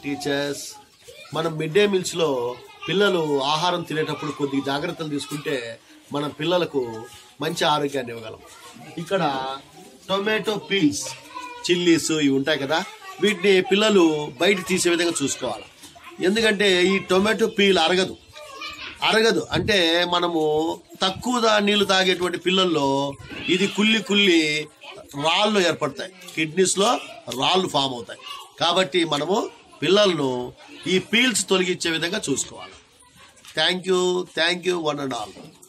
teachers మనం mid day మీల్స్లో పిల్లలు ఆహారం తినేటప్పుడు కొద్ది జాగ్రత్తలు తీసుకుంటే మన పిల్లలకు మంచి ఆరోగ్యాన్ని ఇవ్వగలం ఇక్కడ టొమాటో పీల్స్ చిల్లీస్ ఇవి ఉంటాయి కదా వీటిని పిల్లలు బయట తీసే విధంగా చూసుకోవాలి ఎందుకంటే ఈ టొమాటో పీల్ అరగదు అరగదు అంటే మనము తక్కువ దా- నీళ్లు తాగేటువంటి పిల్లల్లో ఇది కుల్లి కుల్లి రాళ్ళు ఏర్పడతాయి కిడ్నీస్ లో రాళ్ళు ఫామ్ అవుతాయి కాబట్టి మనము పిల్లలను ఈ పీల్స్ తొలగించే విధంగా చూసుకోవాలి thank you thank you one and all